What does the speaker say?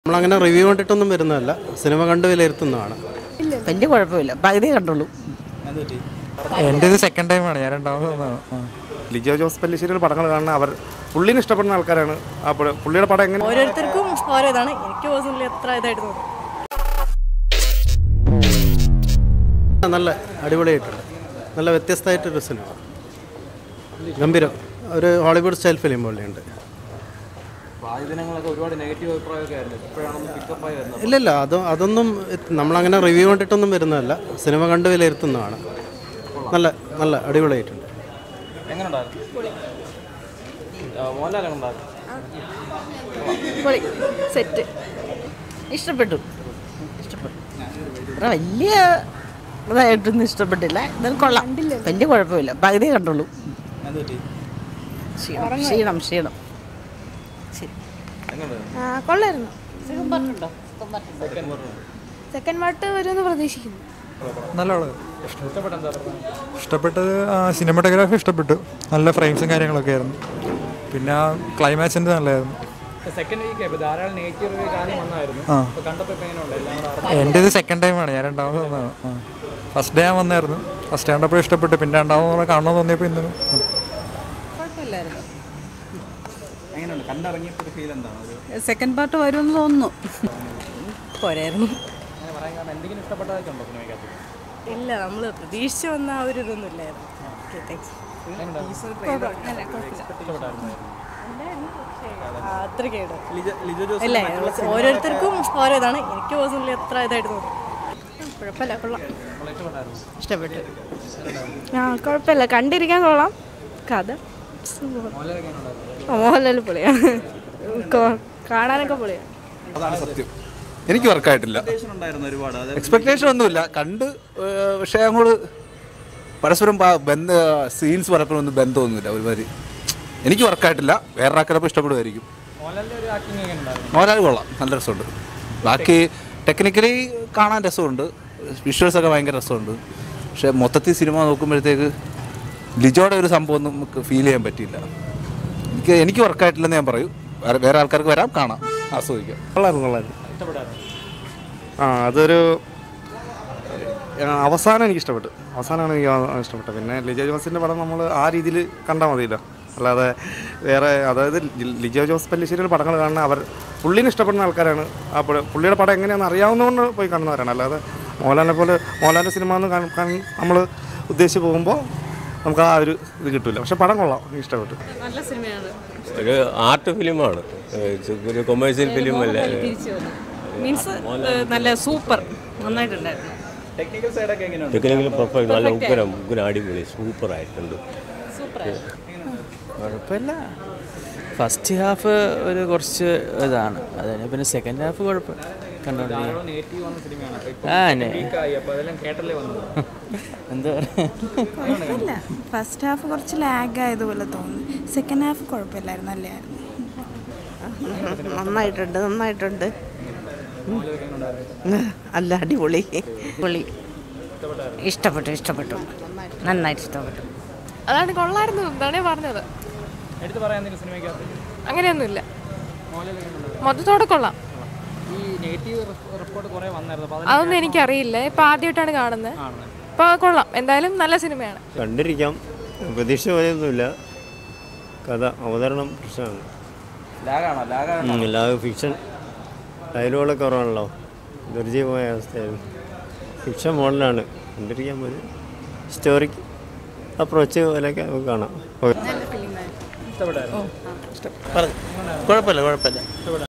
നമ്മളങ്ങനെ റിവ്യൂ കണ്ടിട്ടൊന്നും വരുന്നതല്ല സിനിമ കണ്ട് വിലയിരുത്തുന്നതാണ് വലിയ കുഴപ്പമില്ല പകുതി കണ്ടുള്ളൂ എൻ്റെ ഇത് സെക്കൻഡ് ടൈമാണ് ഞാൻ രണ്ടാമത് വന്നതാണ് ആ. ലിജോ ജോസ് പല്ലിശ്ശേരിയുടെ പടങ്ങൾ കാണുന്ന അവർ പുള്ളിനെ ഇഷ്ടപ്പെടുന്ന ആൾക്കാരാണ് ആ പടം- പുള്ളിയുടെ പടം എങ്ങനെ ഓരോരുത്തർക്കും ഓരോ ഇതാണ് എനിക്ക് പേഴ്സണലി അത്ര ഇതായിട്ട് തോന്നുന്നു നല്ല അടിപൊളിയായിട്ടുണ്ട് നല്ല വ്യത്യസ്തമായിട്ടൊരു സിനിമ ഗംഭീരം ഒരു ഹോളിവുഡ് സ്റ്റൈൽ ഫിലിം പോലെയുണ്ട് ഇല്ല ഇല്ല അത് അതൊന്നും എത്ത് നമ്മളങ്ങനെ റിവ്യൂ കണ്ടിട്ടൊന്നും വരുന്നതല്ല സിനിമ കണ്ട് വിലയിരുത്തുന്നതാണ് നല്ല നല്ല അടിപൊളിയായിട്ടുണ്ട് പൊളി സെറ്റ് ഇഷ്ടപ്പെട്ടു ഇഷ്ടപ്പെട്ടു അത്ര വലിയ ഇതായിട്ടൊന്നും ഇഷ്ടപ്പെട്ടില്ല എന്നാലും കൊള്ളാം വലിയ കുഴപ്പമില്ല പകുതി കണ്ടുള്ളൂ ക്ഷീണം ക്ഷീണം ക്ഷീണം ശരി കൊള്ളായിരുന്നു സെക്കൻഡ് പാർട്ട് വരുമെന്ന് പ്രതീക്ഷിക്കുന്നു നല്ല പടം ഇഷ്ടപ്പെട്ടത് സിനിമാറ്റോഗ്രാഫി ഇഷ്ടപ്പെട്ടു നല്ല ഫ്രെയിംസും കാര്യങ്ങളൊക്കെ ആയിരുന്നു പിന്നെ ക്ലൈമാക്സിൻ്റെ നല്ലതായിരുന്നു സെക്കൻഡ് വീക്ക് ഇപ്പോൾ ധാരാളം നെഗറ്റീവ് കാര്യം വന്നായിരുന്നു ആ അപ്പോൾ കണ്ടപ്പോൾ ഇപ്പോൾ എങ്ങനെയുണ്ട് എല്ലാം കൂടെ എൻ്റെ ഇത് സെക്കൻഡ് ടൈമാണ് ഞാൻ രണ്ടാമത് വന്നതാണ് ആ ഫസ്റ്റ് ഡേ ഞാൻ വന്നായിരുന്നു ഫസ്റ്റ് കണ്ടപ്പോൾ ഇഷ്ടപ്പെട്ടു പിന്നെ രണ്ടാമത് കൂടെ കാണണമെന്ന് തോന്നിയപ്പോൾ ഇന്ന് എങ്ങനെയുണ്ട് കണ്ടിറങ്ങിയപ്പോൾ ഒരു ഫീൽ എന്താണ് ഒരു സെക്കൻഡ് പാർട്ട് വരുമെന്ന് തോന്നുന്നു പോരായിരുന്നു അങ്ങനെ പറയാൻ കാരണം എന്തെങ്കിലും ഇഷ്ടപ്പെട്ടതൊക്കെ ഉണ്ടോ സിനിമയ്ക്കകത്ത് ഇല്ല നമ്മൾ പ്രതീക്ഷിച്ച് വന്ന ആ ഒരു ഇതൊന്നും ഇല്ലായിരുന്നു ഓക്കെ താങ്ക്സ് അത്രയ്ക്കേട് ഇല്ല ഓരോരുത്തർക്കും ഓരോ ഇതാണ് എനിക്ക് പേഴ്സണലി അത്ര ഇതായിട്ട് തോന്നുന്നു കുഴപ്പമില്ല കൊള്ളാം ഇഷ്ടപ്പെട്ടു ആ കുഴപ്പമില്ല കണ്ടിരിക്കാൻ കൊള്ളാം കഥ മോഹൻലാൽ പൊളിയാണ് കൊ- കാണാനൊക്കെ പൊളിയാണ് അതാണ് സത്യം എനിക്ക് വർക്കായിട്ടില്ല എക്സ്പെക്ടേഷൻ ഒന്നുമില്ല കണ്ട് ഏഹ്, പക്ഷേ അങ്ങോട്ട് പരസ്പരം പ- ബന്ധ സീൻസ് പലപ്പോഴും ഒന്നും ബന്ധമൊന്നുമില്ല ഒരുമാതിരി എനിക്ക് വർക്കായിട്ടില്ല വേറെ ആൾക്കാരപ്പോൾ ഇഷ്ടപ്പെടുമായിരിക്കും മോഹൻലാലിൻ്റെ ഒരു ആക്ടിങ് എങ്ങനെ ഉണ്ടായിരുന്നു മോഹൻലാൽ കൊള്ളാം നല്ല രസമുണ്ട് ബാക്കി ടെക്നിക്കലി കാണാൻ രസമുണ്ട് വിഷ്വൽസ് ഒക്കെ ഭയങ്കര രസമുണ്ട് പക്ഷേ മൊത്തത്തിൽ സിനിമ നോക്കുമ്പോഴത്തേക്ക് ലിജോയുടെ ഒരു സംഭവം ഒന്നും നമുക്ക് ഫീൽ ചെയ്യാൻ പറ്റിയില്ല എനിക്ക് എനിക്ക് വർക്കായിട്ടില്ലെന്ന് ഞാൻ പറയും വേറെ വേറെ ആൾക്കാർക്ക് വരാം കാണാം ആസ്വദിക്കാം കൊള്ളായിരുന്നു കൊള്ളായിരുന്നു ആ അതൊരു ആ, അവസാനം എനിക്ക് ഇഷ്ടപ്പെട്ടു അവസാനമാണ് എനിക്ക് ആ- ഇഷ്ടപ്പെട്ടത് പിന്നെ ലിജോ ജോസിൻ്റെ പടം നമ്മൾ ആ രീതിയിൽ കണ്ടാൽ മതിയല്ലോ അല്ലാതെ വേറെ അതായത് ലി- ലിജോ ജോസ് പല്ലിശ്ശേരിയുടെ പടങ്ങൾ കാണുന്ന അവർ പുള്ളിനെ ഇഷ്ടപ്പെടുന്ന ആൾക്കാരാണ് ആ പടം പുള്ളിയുടെ പടം എങ്ങനെയാണെന്ന് അറിയാവുന്നതുകൊണ്ട് പോയി കാണുന്നവരാണ് അല്ലാതെ മോഹൻലാലിനെ പോലെ മോഹൻലാലിൻ്റെ സിനിമ എന്ന് നമ്മൾ ഉദ്ദേശിച്ച് പോകുമ്പോൾ നമുക്ക് ആ ഒരു ഇത് കിട്ടില്ല പക്ഷെ പടം കൊള്ളാം എനിക്ക് ഇഷ്ടപ്പെട്ടു ഒരു ആർട്ട് ഫിലിമാണ് ഒരു കൊമേഴ്സ്യൽ ഫിലിം അല്ല മീൻസ് നല്ല സൂപ്പർ നന്നായിട്ടുണ്ടായിരുന്നു ടെക്നിക്കൽ സൈഡൊക്കെ എങ്ങനെയുണ്ട് ടെക്നിക്കൽ പെർഫെക്റ്റ് നല്ല ഉഗ്രം ഉഗ്രം അടിപൊളി സൂപ്പർ ആയിട്ടുണ്ട് കുഴപ്പമില്ല ഫസ്റ്റ് ഹാഫ് ഒരു കുറച്ച് ഇതാണ് അതിന് പിന്നെ സെക്കൻഡ് ഹാഫ് കുഴപ്പം കണ്ടോണ്ടിരിക്കുക നെഗറ്റീവ് വന്ന സിനിമയാണ് അപ്പോൾ ആ നെ വീക്കായി അപ്പോൾ അതെല്ലാം കേട്ടല്ലേ വന്നത് എന്താ പറയുക കുഴപ്പമില്ല ഫസ്റ്റ് ഹാഫ് കുറച്ച് ലാഗ് ആയതുപോലെ തോന്നി സെക്കൻഡ് ഹാഫ് കുഴപ്പമില്ലായിരുന്നു നല്ലതായിരുന്നു നന്നായിട്ടുണ്ട് നന്നായിട്ടുണ്ട് അല്ല അടിപൊളി പൊളി ഇഷ്ടപ്പെട്ടു ഇഷ്ടപ്പെട്ടു നന്നായിട്ട് ഇഷ്ടപ്പെട്ടു അതാണ് കൊള്ളായിരുന്നു എന്താണ് പറഞ്ഞത് എടുത്ത് പറയാൻ എന്തെങ്കിലും സിനിമയ്ക്കകത്ത് അങ്ങനെയൊന്നുമില്ല മോഹൻലാൽ എങ്ങനെയുണ്ടായിരുന്നു മൊത്തത്തോടെ കൊള്ളാം ഈ നെഗറ്റീവ് റിപ്പോർട്ട് കുറേ വന്നായിരുന്നു അപ്പോൾ അതൊന്നും എനിക്കറിയില്ല ഇപ്പം ആദ്യമായിട്ടാണ് കാണുന്നത് ആണ് അപ്പോൾ കൊള്ളാം എന്തായാലും നല്ല സിനിമയാണ് കണ്ടിരിക്കാം പ്രതീക്ഷ പോലെയൊന്നുമില്ല കഥ അവതരണം പ്രശ്നമാണ് ലാഗാണോ ലാഗാണോ ലാഗ് ഫിക്ഷൻ ഡയലോഗൊക്കെ കുറവാണല്ലോ ദുർജീവമായ അവസ്ഥയായിരുന്നു ഫിക്ഷൻ മോഡലാണ് കണ്ടിരിക്കാൻ പോലെ സ്റ്റോറിക്ക് അപ്രോച്ച് പോലെയൊക്കെ നമുക്ക് കാണാം ഇഷ്ടപ്പെട്ടായിരുന്നു കുഴപ്പമില്ല കുഴപ്പമില്ല